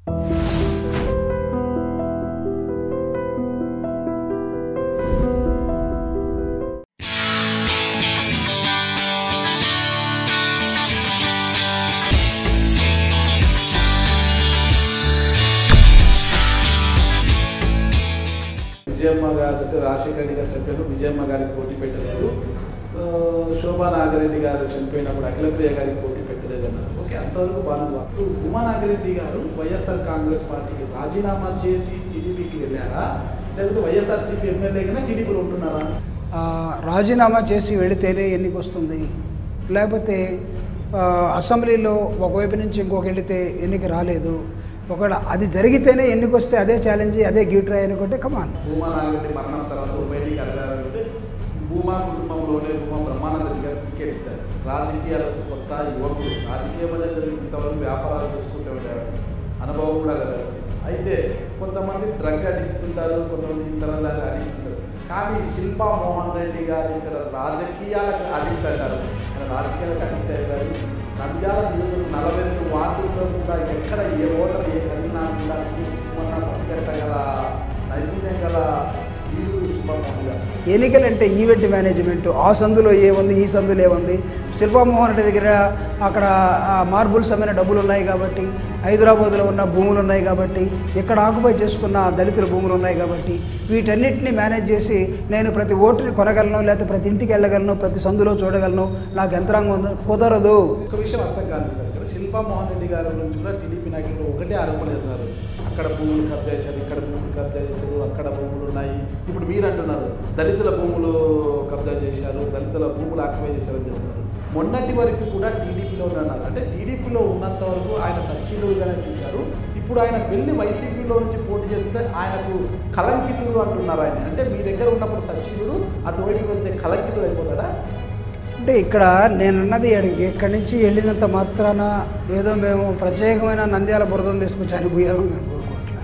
విజయమ్మ గారు అంటే రాజశేఖర రెడ్డి గారు చనిపోయినప్పుడు విజయమ్మ గారికి పోటీ పెట్టలేదు ఆ, శోభా నాగిరెడ్డి గారు చనిపోయినప్పుడు అఖిలప్రియ గారికి పోటీ పెట్టలేదు అన్నారు ఓకే అంతవరకు బాగుంది అప్పుడు ఉమా నాగిరెడ్డి గారు వైఎస్ఆర్ కాంగ్రెస్ పార్టీకి రాజీనామా చేసి టీడీపీకి వెళ్ళారా లేకపోతే వైఎస్ఆర్సీపీ ఎమ్మెల్యేగానే టీడీపీలో ఉంటున్నారా ఆ, రాజీనామా చేసి వెళితేనే ఎన్నిక వస్తుంది లేకపోతే ఆ, అసెంబ్లీలో ఒకవైపు నుంచి ఇంకొక వెళితే ఎన్నిక రాలేదు ఒకవేళ అది జరిగితేనే ఎన్నిక వస్తే అదే ఛాలెంజ్ అదే గ్యూట్రై అనుకుంటే కమాన్ భూమా నాగిరెడ్డి మరణం తర్వాత బయటికి అడగాలంటే భూమా కుటుంబంలోనే భూమా బ్రహ్మానంద రెడ్డి గారు టికెట్ ఇచ్చారు రాజకీయాలకు కొత్త యువకుడు రాజకీయం అనేది ఇంతవరకు వ్యాపారాలు చేసుకుంటూ ఉంటారు అనుభవం కూడా లేదు అయితే కొంతమంది డ్రగ్ అడిక్ట్స్ ఉంటారు కొంతమంది ఇతర అడిక్ట్స్ ఉంటారు కానీ శిల్పా మోహన్ రెడ్డి గారు ఇక్కడ రాజకీయాలకు అడిక్ట్ అయ్యారు ఆయన రాజకీయాలకు అడిక్ట్ అయ్యారు నంద్యాల నియోజకవర్గం నలభై రెండు వార్డుల్లో కూడా ఎక్కడ ఏ ఓటర్ ఏ కలిగినా కూడా చిన్న పసిగట్టగల నైపుణ్యం గల ధీరుడు శిల్పా మోహన్ గారు ఎన్నికలంటే ఈవెంట్ మేనేజ్మెంట్ ఆ సందులో ఏముంది ఈ సందులో ఏముంది శిల్పామోహన్ రెడ్డి దగ్గర అక్కడ ఆ మార్బుల్స్ అమ్మిన డబ్బులు ఉన్నాయి కాబట్టి హైదరాబాద్లో ఉన్న భూములు ఉన్నాయి కాబట్టి ఇక్కడ ఆక్యుపై చేసుకున్న దళితుల భూములు ఉన్నాయి కాబట్టి వీటన్నిటిని మేనేజ్ చేసి నేను ప్రతి ఓటుని కొనగలను లేకపోతే ప్రతి ఇంటికి వెళ్ళగలను ప్రతి సందులో చూడగలను నాకు యంత్రాంగం ఉంది కుదరదు ఒక విషయం అర్థం కాదు సార్ ఇక్కడ శిల్పా మోహన్ రెడ్డి గారి గురించి కూడా టీడీపీ నాయకులు ఒకటే ఆరోపణ చేస్తున్నారు అక్కడ భూములు కబ్జా చేశారు ఇక్కడ భూములు కబ్జా చేశారు అక్కడ భూములు ఉన్నాయి ఇప్పుడు మీరు అంటున్నారు దళితుల భూములు కబ్జా చేశారు దళితుల భూములు ఆక్రమణ చేశారని చెప్తున్నారు మొన్నటి వరకు కూడా టీడీపీలో ఉన్నారు అంటే టీడీపీలో ఉన్నంత వరకు ఆయన సచ్చీలుగానే చూశారు ఇప్పుడు ఆయన వెళ్ళి వైసీపీలో నుంచి పోటీ చేస్తే ఆయనకు కలంకితుడు అంటున్నారు ఆయన అంటే మీ దగ్గర ఉన్నప్పుడు సచ్చీలుడు అటువైపు వెళ్తే కలంకితుడు అయిపోతాడా అంటే ఇక్కడ నేనున్నది ఎడ- ఇక్కడి నుంచి వెళ్ళినంత మాత్రాన ఏదో మేము ప్రత్యేకమైన నంద్యాల బురదం తీసుకొచ్చి అనుభూయాలని మేము కోరుకోవట్లేదు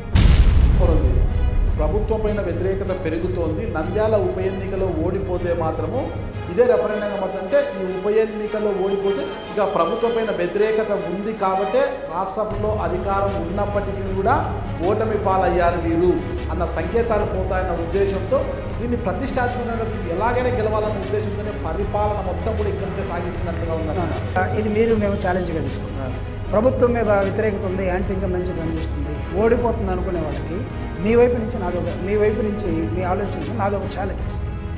ఉంది ప్రభుత్వం పైన వ్యతిరేకత పెరుగుతోంది నంద్యాల ఉప ఎన్నికలో ఓడిపోతే మాత్రము ఇదే రెఫరెండంగా మాత్రంటే ఈ ఉప ఎన్నికలో ఓడిపోతే ఇక ప్రభుత్వం పైన వ్యతిరేకత ఉంది కాబట్టే రాష్ట్రంలో అధికారం ఉన్నప్పటికీ కూడా ఓటమి పాలయ్యారు వీరు అన్న సంకేతాలు పోతాయన్న ఉద్దేశంతో దీన్ని ప్రతిష్టాత్మకంగా దీన్ని ఎలాగైనా గెలవాలన్న ఉద్దేశంతోనే పరిపాలన మొత్తం కూడా ఇక్కడి నుంచే సాగిస్తున్నట్టుగా ఉందన్న ఇది మీరు మేము ఛాలెంజ్గా తీసుకున్నాం ప్రభుత్వం మీద వ్యతిరేకత ఉంది యాంటీ ఇంకా మంచి పని చేస్తుంది ఓడిపోతుంది అనుకునే వాళ్ళకి మీ వైపు నుంచి నాదొక మీ వైపు నుంచి మీ ఆలోచన నాదొక ఛాలెంజ్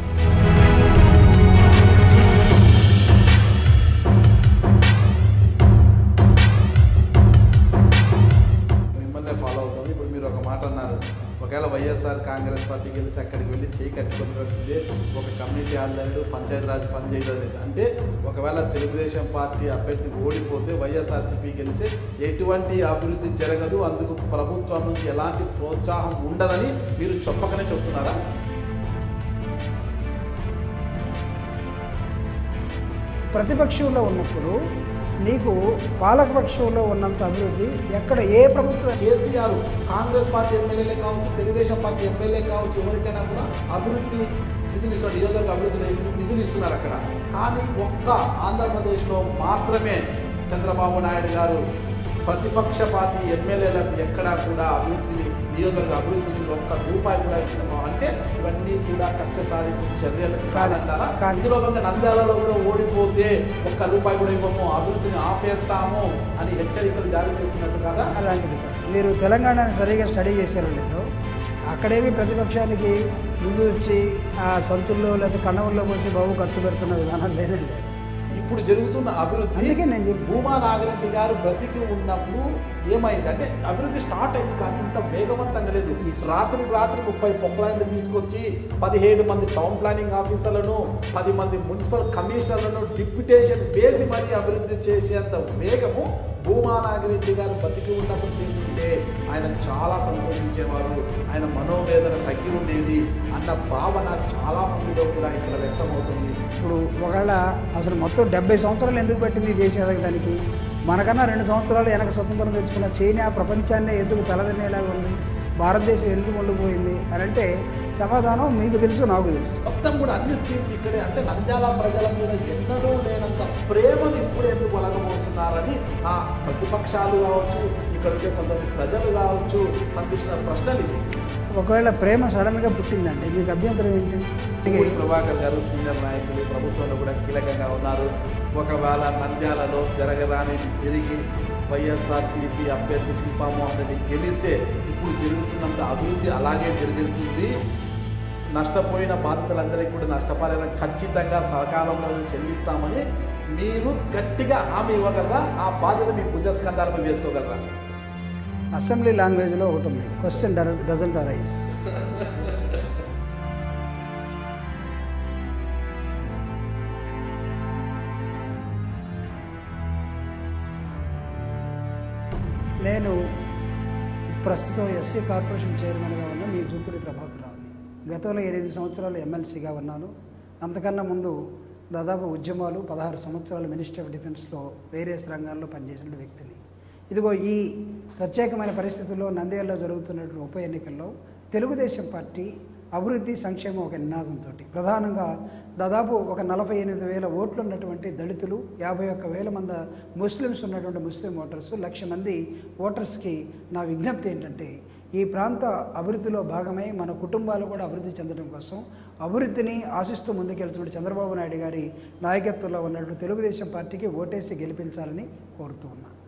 మిమ్మల్ని ఫాలో అవుతాం ఇప్పుడు మీరు ఒక మాట అన్నారు ఒకవేళ వైఎస్ఆర్ కాంగ్రెస్ పార్టీ గెలిచి అక్కడికి వెళ్ళి చేయి కట్టుకోవాల్సిందే ఒక కమ్యూనిటీ ఆధారుడు పంచాయతీరాజ్ పని చేయదు అనేసి అంటే ఒకవేళ తెలుగుదేశం పార్టీ అభ్యర్థి ఓడిపోతే వైఎస్ఆర్సీపీ గెలిచి ఎటువంటి అభివృద్ధి జరగదు అందుకు ప్రభుత్వం నుంచి ఎలాంటి ప్రోత్సాహం ఉండదని మీరు చెప్పకనే చెప్తున్నారా ప్రతిపక్షంలో ఉన్నప్పుడు నీకు పాలకపక్షంలో ఉన్నంత అభివృద్ధి ఎక్కడ ఏ ప్రభుత్వం కేసీఆర్ కాంగ్రెస్ పార్టీ ఎమ్మెల్యేలే కావచ్చు తెలుగుదేశం పార్టీ ఎమ్మెల్యే కావచ్చు ఎవరికైనా కూడా అభివృద్ధి నిధులు ఇస్తారు నియోజకవర్గ అభివృద్ధి వేసి నిధులు ఇస్తున్నారు అక్కడ కానీ ఒక్క ఆంధ్రప్రదేశ్లో మాత్రమే చంద్రబాబు నాయుడు గారు ప్రతిపక్ష పార్టీ ఎమ్మెల్యేలకు ఎక్కడా కూడా అభివృద్ధిని నియోజకవర్గ అభివృద్ధికి ఒక్క రూపాయి కూడా ఇచ్చిన అంటే ఇవన్నీ కూడా కక్ష సాధింపు చర్యలకు కాదంటారా కానీ- ఇందులో భాగంగా నంద్యాలలో కూడా ఓడిపోతే ఒక్క రూపాయి కూడా ఇవ్వము అభివృద్ధిని ఆపేస్తాము అని హెచ్చరికలు జారీ చేస్తున్నట్టు కాదా అలాంటిది కాదు మీరు తెలంగాణని సరిగా స్టడీ చేశారో లేదో అక్కడేమి ప్రతిపక్షానికి ముందు వచ్చి ఆ సంచుల్లో లేదా కన్నవుల్లో పోసి బాబు ఖర్చు పెడుతున్న విధానం లేనే లేదు ఇప్పుడు జరుగుతున్న అభివృద్ధి అందుకే నేను చెప్తున్నా. భూమా నాగిరెడ్డి గారు బ్రతికి ఉన్నప్పుడు ఏమైంది అంటే అభివృద్ధి స్టార్ట్ అయింది కానీ ఇంత వేగవంతంగా లేదు Yes. రాత్రి రాత్రి ముప్పై పొంప్లాండ్లు తీసుకొచ్చి పదిహేడు మంది టౌన్ ప్లానింగ్ ఆఫీసర్లను పది మంది మున్సిపల్ కమిషనర్లను డిప్యుటేషన్ వేసి మరీ అభివృద్ధి చేసేంత వేగము భూమా నాగిరెడ్డి గారు బతికి ఉన్నప్పుడు చేసి ఉంటే ఆయన చాలా సంతోషించేవారు ఆయన మనోవేదన తగ్గి ఉండేది అన్న భావన చాలా మందిలో కూడా ఇక్కడ వ్యక్తమవుతుంది ఇప్పుడు ఒకవేళ అసలు మొత్తం డెబ్బై సంవత్సరాలు ఎందుకు పట్టింది ఈ దేశం ఎదగడానికి మనకన్నా రెండు సంవత్సరాలు వెనక స్వతంత్రం తెచ్చుకున్న చైనా ప్రపంచాన్నే ఎందుకు తలదన్నేలాగా ఉంది భారతదేశం ఎందుకు ఉండిపోయింది అని అంటే సమాధానం మీకు తెలుసు నాకు తెలుసు మొత్తం కూడా అన్ని స్కీమ్స్ ఇక్కడే అంటే నంద్యాల ప్రజల మీద ఎన్నడూ లేనంత ప్రేమను ఇప్పుడు ఎందుకు ఒలగబోస్తున్నారని ఆ ప్రతిపక్షాలు కావచ్చు ఇక్కడ ఇక్కడ ఉండే కొంతమంది ప్రజలు కావచ్చు సంధించిన ప్రశ్నలు ఇవి ఒకవేళ ప్రేమ సడన్గా పుట్టిందండి మీకు అభ్యంతరం ఏంటి పూడి ప్రభాకర్ గారు సీనియర్ నాయకులు ప్రభుత్వంలో కూడా కీలకంగా ఉన్నారు ఒకవేళ నంద్యాలలో జరగరానిది జరిగి వైఎస్ఆర్సీపీ అభ్యర్థి శిల్పామోహన్ రెడ్డి గెలిస్తే ఇప్పుడు జరుగుతున్నంత అభివృద్ధి అలాగే జరుగుతుంది నష్టపోయిన బాధితులందరికీ కూడా నష్టపరిహారం ఖచ్చితంగా సకాలంలో చెల్లిస్తామని మీరు గట్టిగా హామీ ఇవ్వగలరా ఆ బాధ్యత మీ భుజస్కంధాలపై వేసుకోగలరా అసెంబ్లీ లాంగ్వేజ్లో ఒకటి ఉంది క్వశ్చన్ డజంట్ అరైజ్ నేను ప్రస్తుతం ఎస్సీ కార్పొరేషన్ చైర్మన్గా ఉన్న మీ జూపుడి ప్రభాకర్ రావుని గతంలో ఎనిమిది సంవత్సరాలు ఎమ్మెల్సీగా ఉన్నాను అంతకన్నా ముందు దాదాపు ఉద్యమాలు పదహారు సంవత్సరాలు మినిస్ట్రీ ఆఫ్ డిఫెన్స్లో వేరియస్ రంగాల్లో పనిచేసిన వ్యక్తిని ఇదిగో ఈ ప్రత్యేకమైన పరిస్థితుల్లో నంద్యాలలో జరుగుతున్నటువంటి ఉప ఎన్నికల్లో తెలుగుదేశం పార్టీ అభివృద్ధి సంక్షేమం ఒక నినాదంతో ప్రధానంగా దాదాపు ఒక నలభై ఎనిమిది వేల ఓట్లు ఉన్నటువంటి దళితులు యాభై ఒక్క వేల మంది ముస్లిమ్స్ ఉన్నటువంటి ముస్లిం ఓటర్స్ లక్ష మంది ఓటర్స్కి నా విజ్ఞప్తి ఏంటంటే ఈ ప్రాంత అభివృద్ధిలో భాగమై మన కుటుంబాలు కూడా అభివృద్ధి చెందడం కోసం అభివృద్ధిని ఆశిస్తూ ముందుకెళ్తున్న చంద్రబాబు నాయుడు గారి నాయకత్వంలో ఉన్నటువంటి తెలుగుదేశం పార్టీకి ఓటేసి గెలిపించాలని కోరుతూ ఉన్నాను